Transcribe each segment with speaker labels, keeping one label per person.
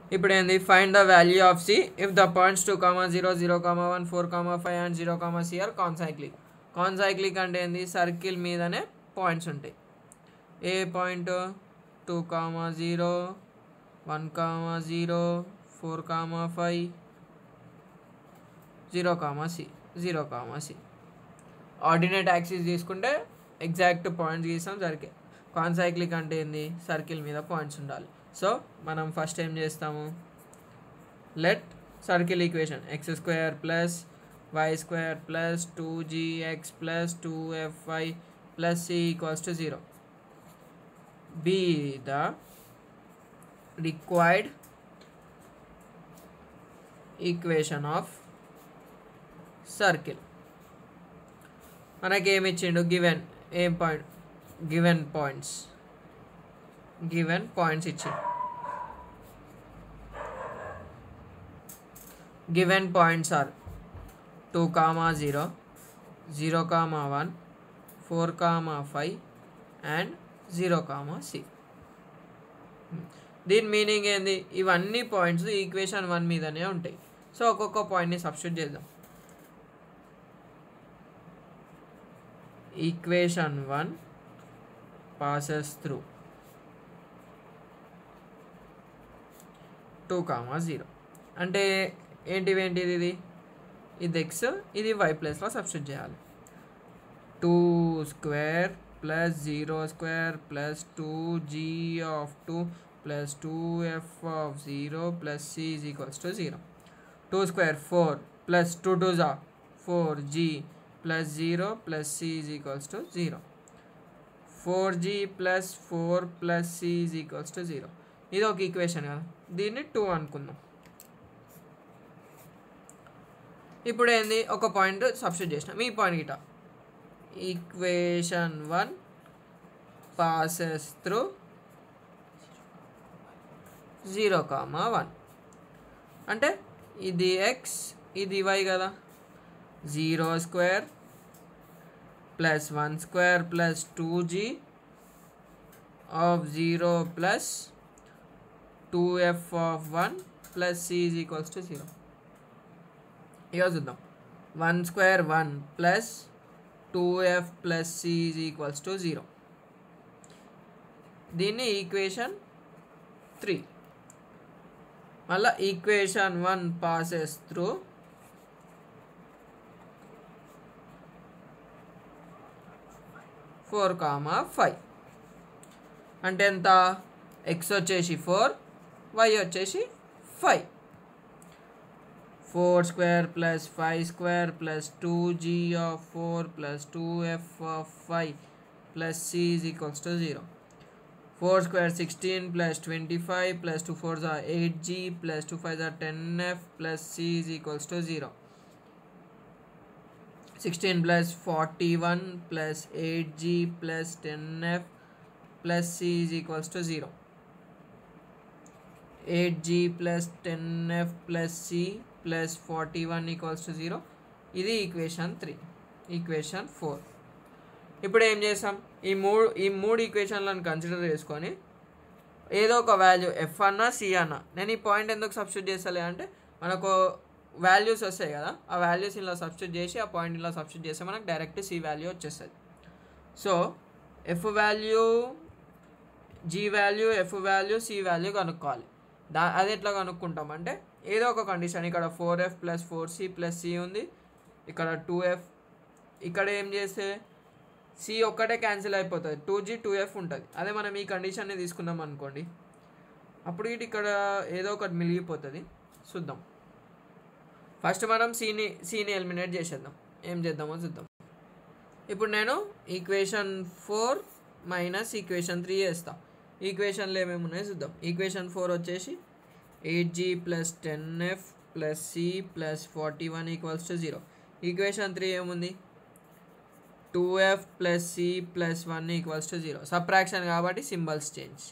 Speaker 1: ఇప్పుడు ఏంది find the value of c if the points two comma zero zero comma one four comma five and zero comma c are concyclic concyclic అంటే ఏంది circle మీదనే points ఉంటాయి a point two comma zero one comma zero four comma five zero comma c zero comma c ordinate axis తీసుకుంటే exact points గీసాం సరికే concyclic అంటే ఏంది circle మీద పాయింట్స్ ఉండాలి సో మనం ఫస్ట్ ఏం చేస్తాము let circle equation x square plus y square plus two g x plus two f y plus c equals to zero be the required equation of circle మనకి ఏమి ఇచ్చిండు గివెన్ ఏం point given points given points ఇచ్చిండు given points are two comma zero zero comma one four comma five and zero comma c దీని meaning ఏంది ఇవన్నీ points equation one మీదనే ఉంటాయి సో ఒక్కొక్క పాయింట్ని సబ్స్టిట్యూట్ చేద్దాం equation one passes through 2 comma zero అంటే ఏంటివి ఏంటిది ఇది ఇది ఎక్స్ ఇది వై ప్లస్లో సబ్స్టిట్యూట్ చేయాలి two square plus zero square plus two g of two plus two f of zero plus c is equals to zero two square four plus two two జా four g plus zero plus c is equals to zero four g plus four plus c is equals to zero ఇది ఒక equation కదా దీన్ని two అనుకుందాం ఇప్పుడు ఏంది ఒక point substitute చేసినాం ఈ పాయింట్ గిట equation one passes through zero comma one అంటే ఇది ఎక్స్ ఇది వై కదా zero square plus one square plus two g of zero plus two f of one plus c is equals to zero ఇక చూద్దాం one square one plus two f plus c is equals to zero దీన్ని equation three మళ్ళీ equation one passes through four comma five అంటే ఎంత x వచ్చేసి four y వచ్చేసి five four square plus five square plus two g of four plus two f of five plus c is equals to zero four square sixteen plus twenty five plus two four జా eight g plus two five జా ten f plus c is equals to zero sixteen plus forty one plus eight g plus ten f plus c is equals to zero eight g plus ten f plus c plus forty one equals to zero ఇది equation three equation four ఇప్పుడు ఏం చేసాం ఈ మూడు ఈ మూడు ఈక్వేషన్లను consider చేసుకొని ఏదో ఒక వాల్యూ ఎఫ్ అన్నా సి అన్నా నేను ఈ పాయింట్ ఎందుకు సబ్స్టిట్యూట్ చేస్తలే అంటే మనకు వాల్యూస్ వస్తాయి కదా ఆ వాల్యూస్ ఇలా సబ్స్టిట్యూట్ చేసి ఆ పాయింట్ ఇలా సబ్స్టిట్యూట్ చేస్తే మనకు డైరెక్ట్ సి వాల్యూ వచ్చేస్తుంది so f value g value f value c value కనుక్కోవాలి దా అది ఎట్లా కనుక్కుంటాం అంటే ఏదో ఒక కండిషన్ ఇక్కడ four f plus four c plus c ఉంది ఇక్కడ టూ ఎఫ్ ఇక్కడ ఏం చేస్తే సి ఒక్కటే క్యాన్సిల్ అయిపోతుంది టూ జీ టూ ఎఫ్ ఉంటుంది అదే మనం ఈ కండిషన్ని తీసుకున్నాం అనుకోండి అప్పుడు ఇటు ఇక్కడ ఏదో ఒకటి మిలిగిపోతుంది చూద్దాం ఫస్ట్ మనం సీని సీని ఎలిమినేట్ చేసేద్దాం ఏం చేద్దామో చూద్దాం ఇప్పుడు నేను equation four minus equation three వేస్తా ఈక్వేషన్లో ఏమేమి ఉన్నాయో చూద్దాం ఈక్వేషన్ ఫోర్ వచ్చేసి eight g plus ten f plus c plus forty one equals to zero equation three ఏముంది two f plus c plus one equals to zero subtraction కాబట్టి symbols change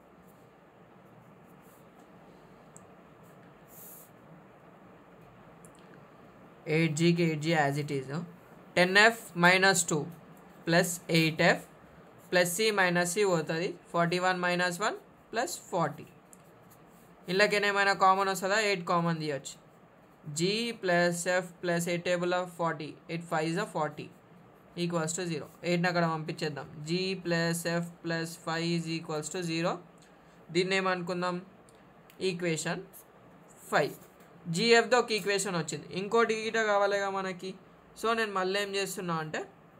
Speaker 1: eight జీకి eight g as it is ten f minus two plus eight f plus c minus c పోతుంది forty one minus one plus forty ఇళ్ళకి ఏమైనా common వస్తుందా eight common తీయచ్చు g plus f plus eight table of forty eight five is forty equals to zero ఎయిట్ని అక్కడ పంపించేద్దాం g plus f plus five is equals to zero దీన్ని ఏమనుకుందాం equation five జిఎఫ్తో ఒక ఈక్వేషన్ వచ్చింది ఇంకోటి గీట కావాలిగా మనకి సో నేను మళ్ళీ ఏం చేస్తున్నా అంటే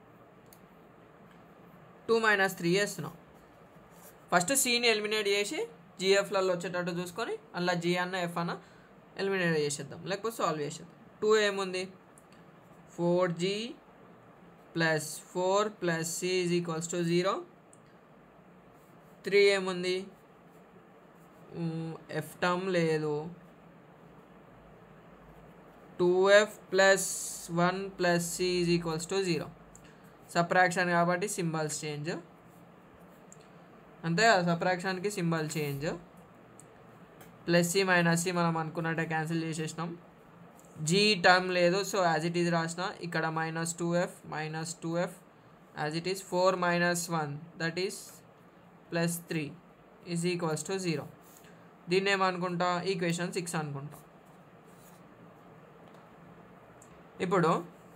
Speaker 1: టూ మైనస్ త్రీ చేస్తున్నాం ఫస్ట్ సీని ఎలిమినేట్ చేసి జిఎఫ్లలో వచ్చేటట్టు చూసుకొని అలా జీ అన్న ఎఫ్ అన్న ఎలిమినేట్ చేసేద్దాం లేకపోతే సాల్వ్ చేసేద్దాం టూ ఏముంది four g plus four plus c is equals to zero three ఏముంది ఎఫ్ టర్మ్ లేదు two f plus one plus c is equals to zero subtraction కాబట్టి సింబల్స్ చేంజ్ అంతే కదా సప్రాక్షన్కి symbol change plus c minus c మనం అనుకున్నట్టే cancel చేసేసినాం g term లేదు సో యాజ్ ఇట్ ఈజ్ రాసిన ఇక్కడ minus two f minus two f as it is four minus one that is plus three is equals to zero దీన్ని ఏమనుకుంటా equation six అనుకుంటా ఇప్పుడు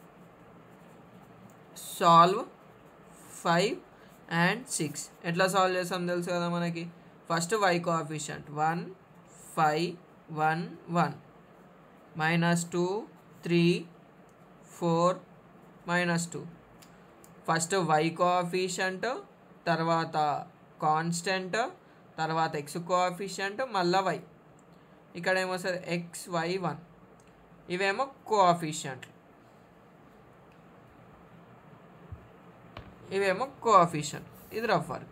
Speaker 1: సాల్వ్ ఫైవ్ అండ్ సిక్స్ ఎట్లా solve చేస్తాం తెలుసు కదా మనకి first y coefficient one five one one minus two three four minus two first y coefficient తర్వాత కాన్స్టెంట్ తర్వాత ఎక్స్ కోఎఫిషియంట్ మళ్ళీ వై ఇక్కడ ఏమొస్తుంది ఎక్స్ వై వన్ ఇవేమో కోఎఫిషియంట్లు ఇవేమో కోఎఫిషియంట్ ఇది రఫ్ వర్క్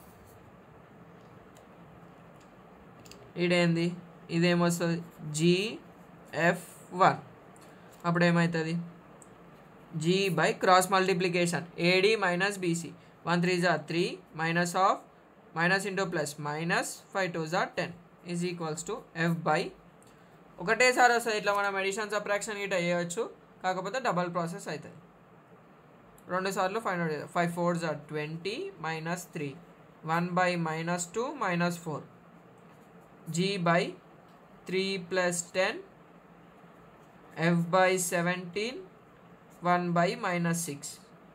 Speaker 1: ఇదేంది ఇదేమొస్తుంది జీ ఎఫ్ వన్ అప్పుడు ఏమవుతుంది g by cross multiplication a d minus b c one three జా three minus of minus into plus minus five two జా ten is equals to f by ఒకటేసారి వస్తుంది ఇట్లా మనం ఎడిషన్ సప్రాక్షన్ గిట్ట చేయవచ్చు కాకపోతే డబల్ ప్రాసెస్ అవుతుంది రెండు సార్లు ఫైండ్ అవుట్ చేద్దాం ఫైవ్ ఫోర్ జా twenty minus three one by minus two minus four g by three plus ten f by seventeen one by minus six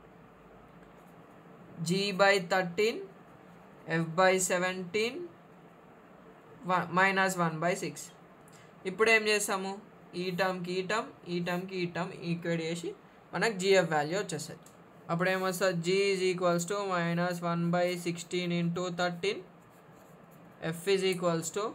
Speaker 1: g by thirteen f by seventeen one minus one by six ఇప్పుడు ఏం చేస్తాము ఈ టర్మ్కి ఈ term ఈ టర్మ్కి ఈ term equate చేసి మనకు GF value వచ్చేస్తుంది అప్పుడు ఏమొస్తుంది g is equals to minus one by sixteen into thirteen f is equals to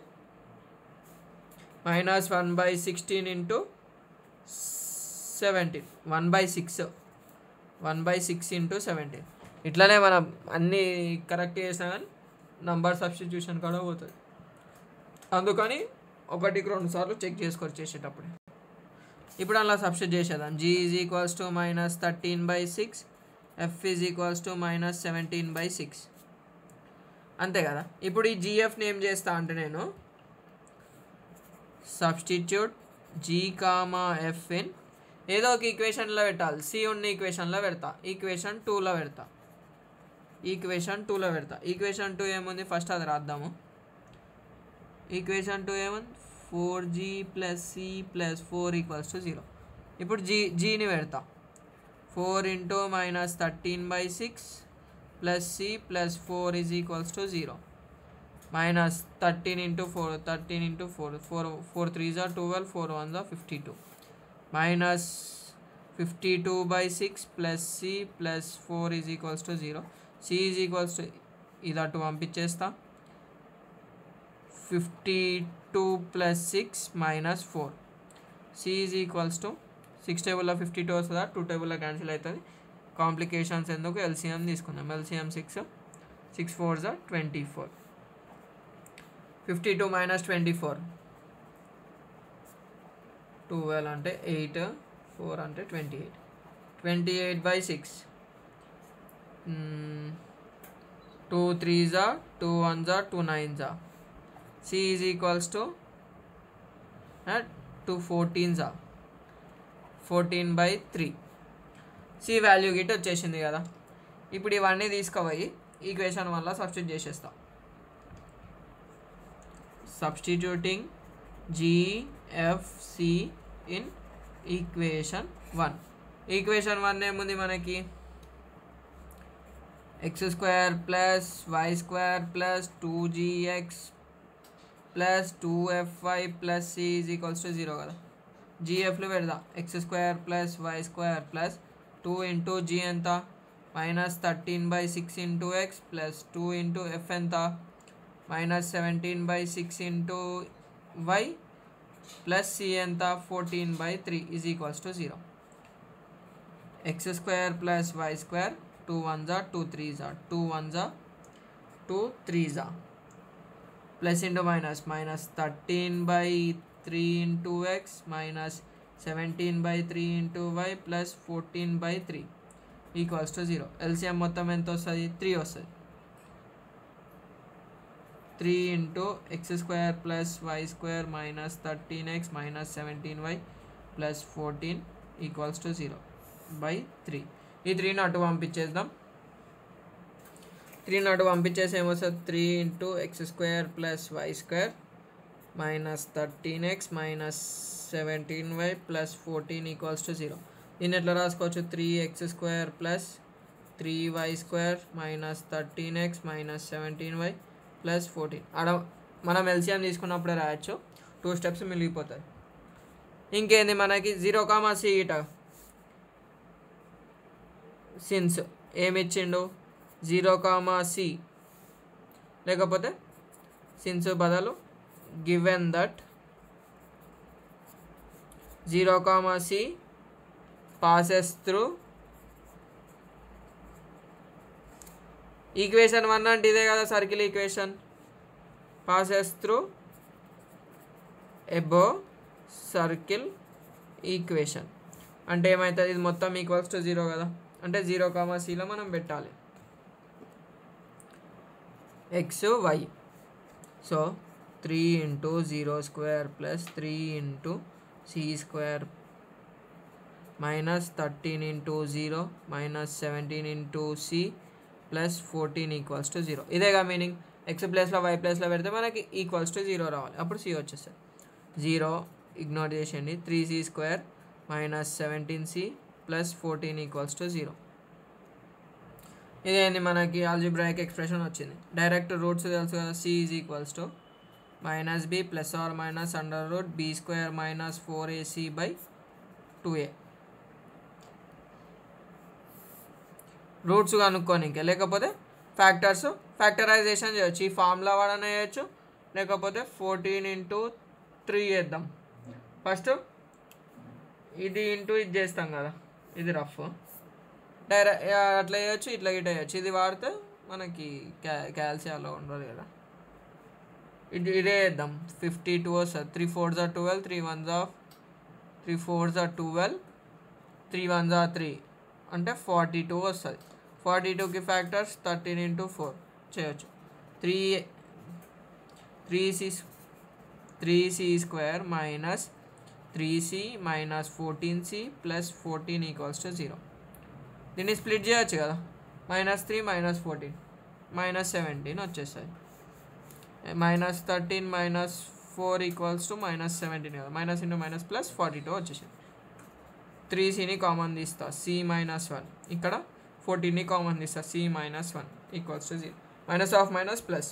Speaker 1: minus one by sixteen into seventeen one by six one by six into seventeen ఇట్లానే మనం అన్నీ correct చేసినా కానీ number substitution కూడా పోతుంది అందుకని ఒకటికి రెండు సార్లు చెక్ చేసుకొని చేసేటప్పుడు ఇప్పుడు అలా సబ్స్టిట్యూట్ చేసేద్దాం g is equals to minus thirteen by six f is equals to minus seventeen by six అంతే కదా ఇప్పుడు ఈ జిఎఫ్ని ఏం చేస్తా అంటే నేను substitute g comma f in ఏదో ఒక ఈక్వేషన్లో పెట్టాలి సి ఉన్న ఈక్వేషన్లో పెడతా ఈక్వేషన్ టూలో పెడతా ఈక్వేషన్ టూలో పెడతా ఈక్వేషన్ టూ ఏముంది ఫస్ట్ అది రాద్దాము ఈక్వేషన్ టూ ఏముంది four g plus c plus four equals to zero ఇప్పుడు జీ జీని పెడతా four into minus thirteen by six plus c plus four is equals to zero minus thirteen into four thirteen into four four four three జా twelve four one జా fifty two minus fifty two by six plus c plus four is equals to zero c is equals to ఇది అటు పంపించేస్తా fifty two plus six minus four c is equals to six టేబుల్లో fifty two వస్తుందా two టేబుల్లో cancel అవుతుంది complications ఎందుకు LCM తీసుకుందాం LCM six six four జా twenty four fifty two minus twenty four twelve అంటే ఎయిట్ ఫోర్ అంటే twenty eight twenty eight by six two three జా టూ వన్ జా టూ నైన్ జా c is equals to two fourteen జా fourteen by three c value Git వచ్చేసింది కదా ఇప్పుడు ఇవన్నీ తీసుకుపోయి ఈక్వేషన్ వల్ల సబ్స్టిట్యూట్ చేసేస్తాం సబ్స్టిట్యూటింగ్ జిఎఫ్సి in equation one equation one ఏముంది మనకి x square plus y square plus two g x plus two f y plus c is equals to zero కదా జిఎఫ్లో పెడదాం x square plus y square plus two into g ఎంత minus thirteen by six into x plus two into f ఎంత minus seventeen by six into y plus c ఎంత fourteen by three is equals to zero x square plus y square two one జా two three జా two one జా two three జా plus into minus minus thirteen by three into x minus seventeen by three into y plus fourteen by three equals to zero LCM మొత్తం ఎంత వస్తుంది three వస్తుంది three into x square plus y square minus thirteen x minus seventeen y plus fourteen equals to zero by three ఈ త్రీని అటు పంపించేద్దాం త్రీని అటు పంపించేసి ఏమొస్తుంది three into x square plus y square minus thirteen x minus seventeen y plus fourteen equals to zero దీన్ని ఎట్లా రాసుకోవచ్చు three x square plus three y square minus thirteen x minus seventeen y plus fourteen ఆడ మనం LCM తీసుకున్నప్పుడే రాయొచ్చు two steps మిగిలిపోతాయి ఇంకేంది మనకి జీరో కామా సి ఇట సిన్స్ ఏమిచ్చిండు జీరో కామా సి లేకపోతే సిన్స్ బదులు given that zero comma c passes through equation one అంటే ఇదే కదా circle equation passes through above circle equation అంటే ఏమవుతుంది ఇది మొత్తం ఈక్వల్స్ టు జీరో కదా అంటే జీరో కామా సిలో మనం పెట్టాలి x y so three into zero square plus three into c square minus thirteen into zero minus seventeen into c plus fourteen equals to zero ఇదేగా మీనింగ్ ఎక్స్ ప్లస్లో y ప్లస్లో పెడితే మనకి ఈక్వల్స్ టు జీరో రావాలి అప్పుడు c వచ్చేస్తుంది zero ignore చేసేయండి three c square minus seventeen c plus fourteen equals to zero ఇదేంది మనకి ఆల్జిబ్రాయిక్ ఎక్స్ప్రెషన్ వచ్చింది డైరెక్ట్ రూట్స్ తెలుసు కదా c is equals to minus b plus or minus under root b square minus four ac by two a roots కనుక్కోనికే లేకపోతే factors factorization చేయొచ్చు ఈ formula వాడన చేయొచ్చు లేకపోతే ఫోర్టీన్ ఇంటూ త్రీ చేద్దాం ఫస్ట్ ఇది ఇంటూ ఇది చేస్తాం కదా ఇది రఫ్ డైరెక్ట్ అట్లా చేయొచ్చు ఇట్లా గిట్ట చేయొచ్చు ఇది వాడితే మనకి క్యా క్యాల్సియాలో ఉండదు కదా ఇది ఇదే చేద్దాం ఫిఫ్టీ టూ వస్తుంది త్రీ ఫోర్ జా ట్వెల్వ్ త్రీ వన్ జా త్రీ ఫోర్ జా ట్వెల్వ్ త్రీ వన్ జా త్రీ అంటే ఫార్టీ టూ వస్తుంది ఫార్టీ టూకి ఫ్యాక్టర్స్ థర్టీన్ ఇంటూ ఫోర్ చేయొచ్చు three three c three c square minus three c minus fourteen c plus fourteen equals to zero దీన్ని split చేయొచ్చు కదా minus three minus fourteen minus seventeen వచ్చేస్తుంది minus thirteen minus four equals to minus seventeen కదా minus into minus plus forty two వచ్చేసింది three సిని common తీస్తా c minus one ఇక్కడ ఫోర్టీన్ని కామన్ తీస్తా c minus one equals to zero minus of minus plus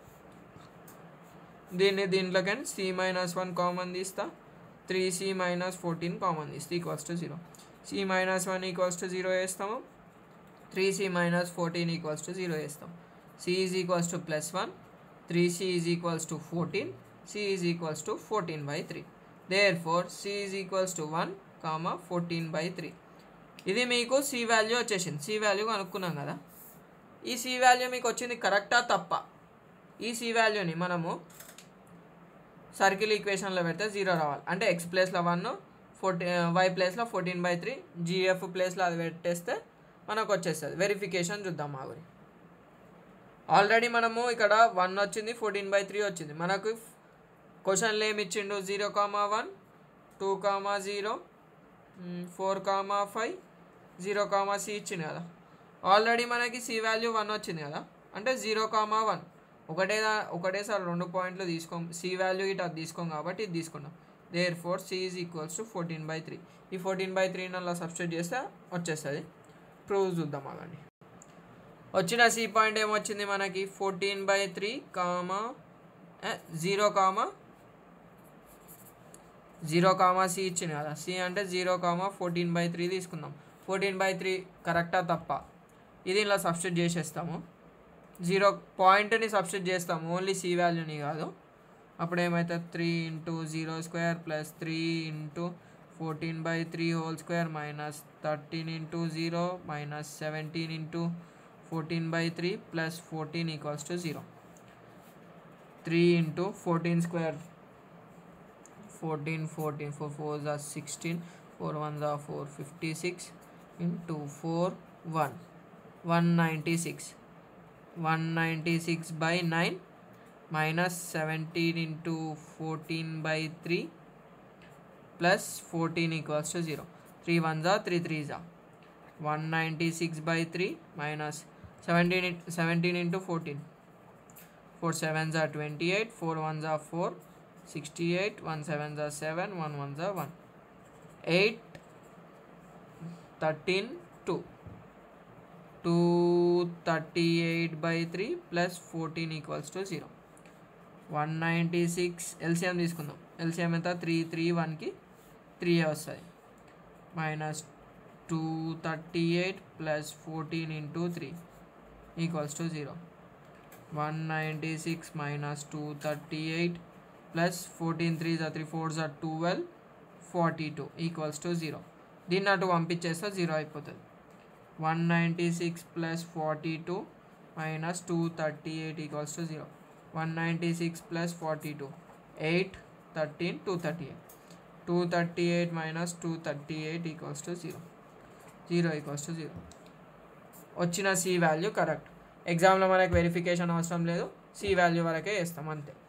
Speaker 1: దీన్ని దీంట్లోకి సి మైనస్ వన్ కామన్ తీస్తా three c minus fourteen common తీస్తే equals to zero c minus one equals to zero వేస్తాము three c minus fourteen equals to zero వేస్తాం c is equals to plus one three c is equals to fourteen c is equals to fourteen by three therefore c is equals to one comma fourteen by three ఇది మీకు c value వచ్చేసింది c value కనుక్కున్నాం కదా ఈ C value మీకు వచ్చింది కరెక్టా తప్ప ఈ సి వాల్యూని మనము సర్కిల్ ఈక్వేషన్లో పెడితే జీరో రావాలి అంటే ఎక్స్ ప్లేస్లో వన్ ఫోర్టీ వై ప్లేస్లో ఫోర్టీన్ బై త్రీ జిఎఫ్ ప్లేస్లో అది పెట్టేస్తే మనకు వచ్చేస్తుంది వెరిఫికేషన్ చూద్దాం మా గురి ఆల్రెడీ మనము ఇక్కడ వన్ వచ్చింది ఫోర్టీన్ బై త్రీ వచ్చింది మనకు క్వశ్చన్లు ఏమి ఇచ్చిండు zero comma one two comma zero four comma five zero comma c ఇచ్చింది కదా ఆల్రెడీ మనకి సి వాల్యూ వన్ వచ్చింది కదా అంటే జీరో కామా వన్ ఒకటే ఒకటేసారి రెండు పాయింట్లు తీసుకోం సి వాల్యూ ఇటు అది తీసుకోం కాబట్టి ఇది తీసుకున్నాం therefore c is equals to fourteen by three ఈ ఫోర్టీన్ బై త్రీని అలా సబ్స్టిట్యూట్ చేస్తే వచ్చేస్తుంది ప్రూవ్ చూద్దాం అలాంటి వచ్చిన సి పాయింట్ ఏమొచ్చింది మనకి fourteen by three comma zero comma zero comma c ఇచ్చింది కదా సి అంటే zero comma fourteen by three తీసుకుందాం ఫోర్టీన్ బై త్రీ కరెక్టా తప్ప ఇది ఇలా సబ్స్టిట్యూట్ చేసేస్తాము జీరో పాయింట్ని సబ్స్టిట్యూట్ చేస్తాము ఓన్లీ సి వాల్యూని కాదు అప్పుడు ఏమవుతుంది three into zero square plus three into fourteen by three whole square minus thirteen into zero minus seventeen into fourteen by three plus fourteen equals to zero three into fourteen square fourteen fourteen four four జా sixteen four one జా four fifty six into four one one ninety six one ninety six by nine minus seventeen into fourteen by three plus fourteen equals to zero three one జా three three జా one ninety six by three minus seventeen seventeen into fourteen four seven జా twenty eight four one జా four sixty eight one seven జా seven one one జా one eight thirteen two two thirty eight by three plus fourteen equals to zero one ninety six LCM తీసుకుందాం LCM ఎంత three three వన్కి three వస్తుంది minus two thirty eight plus fourteen into three equals to zero one ninety six minus two thirty eight plus fourteen three జా three four జా twelve forty two equals to zero దీన్ని అటు పంపించేస్తే zero అయిపోతుంది one ninety six plus forty two minus two thirty eight equals to zero one ninety six plus forty two eight thirteen two thirty eight two thirty eight minus two thirty eight equals to zero zero equals to zero వచ్చిన c value correct ఎగ్జామ్లో మనకు verification అవసరం లేదు C value వరకే వేస్తాం అంతే